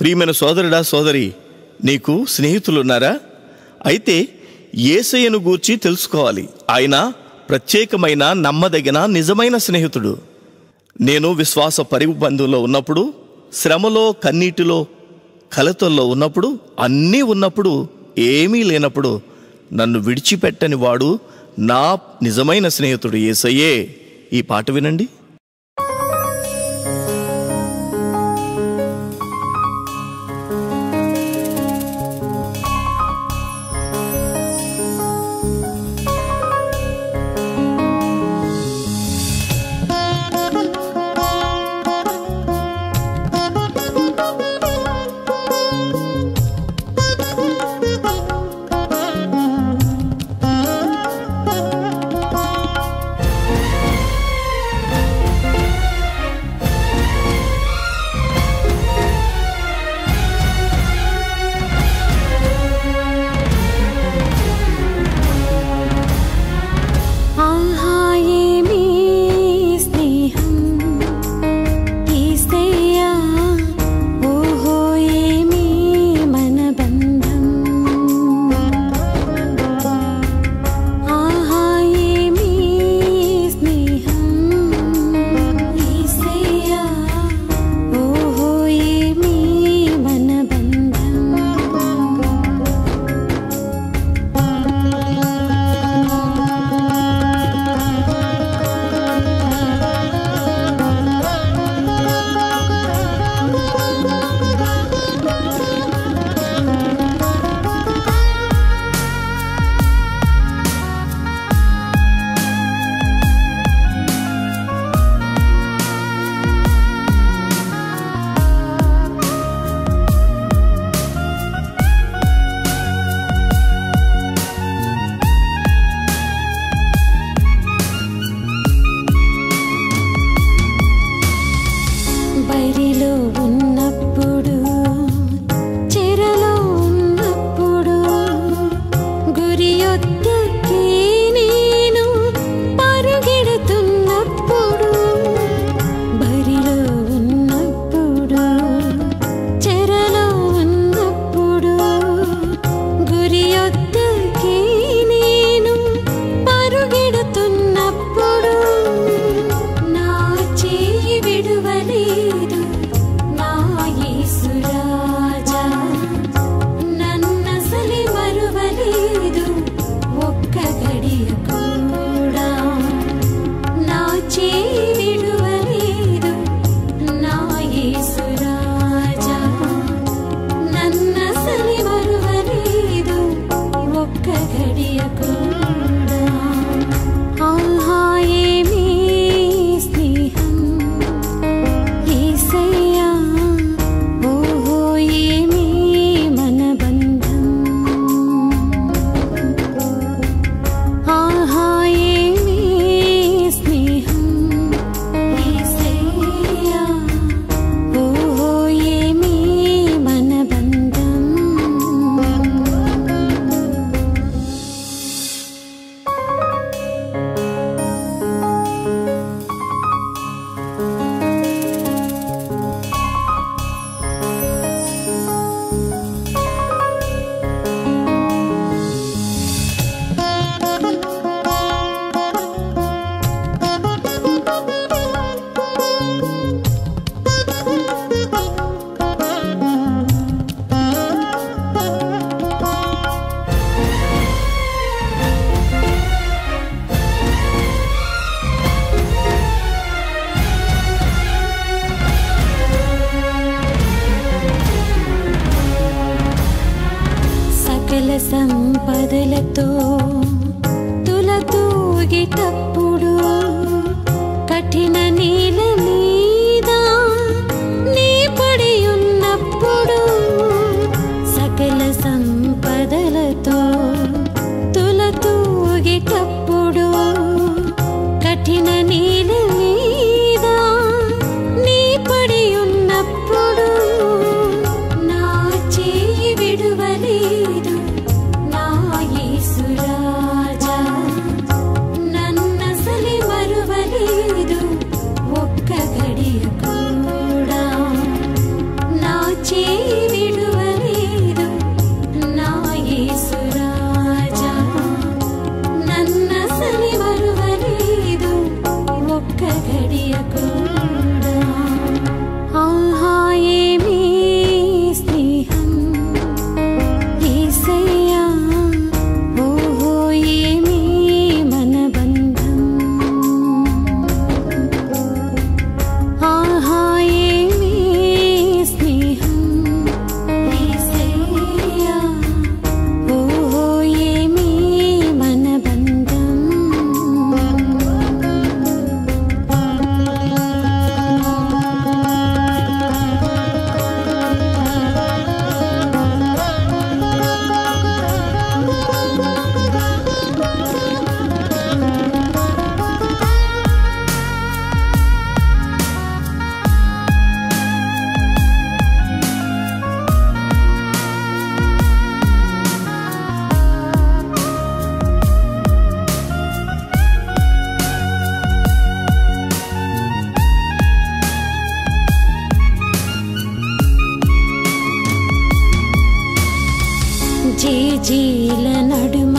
ప్రియమైన సోదరుడా సోదరి నీకు స్నేహితులున్నారా అయితే ఏసయ్యను గూర్చి తెలుసుకోవాలి ఆయన ప్రత్యేకమైన నమ్మదగిన నిజమైన స్నేహితుడు నేను విశ్వాస పరిబంధంలో ఉన్నప్పుడు శ్రమలో కన్నీటిలో కలతల్లో ఉన్నప్పుడు అన్నీ ఉన్నప్పుడు ఏమీ లేనప్పుడు నన్ను విడిచిపెట్టని వాడు నా నిజమైన స్నేహితుడు ఏసయ్యే ఈ పాట వినండి ఆహా ఏమీ స్నేహం ఈసయ్యా ఓహో ఏమీ మన బంధం ఆహా ఏమీ స్నేహం ఈసయ్యా ఓహో ఏమీ మన బంధం బరిలో ఉన్నప్పుడు చెరలో ఉన్నప్పుడు గురి యొద్దకి నేను పరుగెడుతున్నప్పుడు బరిలో ఉన్నప్పుడు చెరలో ఉన్నప్పుడు గురి యొద్దకి నేను పరుగెడుతున్నప్పుడు నా చేయి విడువలేదు నా యేసురాజా నన్నసలి మరువలేదు ఒక్క గడియ కూడా నా చేయి విడువలేదు నా యేసురాజా నన్నసలి మరువలేదు ఒక్క గడియ కూడా ఆహా ఏమీ స్నేహం ఈసయ్యా ఓహో ఏమీ మన బంధం ఆహా ఏమీ స్నేహం ఈసయ్యా ఓహో ఏమీ మన బంధం సకల సంపదలతో తులతూగిటప్పుడు కఠిన నీల మీద నీ పడి ఉన్నప్పుడు సకల సంపదలతో తులతూగిటప్పుడు కఠిన నీల మీద నీ పడి ఉన్నప్పుడు నా చేయి విడువలేదు నా యేసురాజా నన్నసలి మరువలేదు ఒక్క గడి జేజేల నడుమ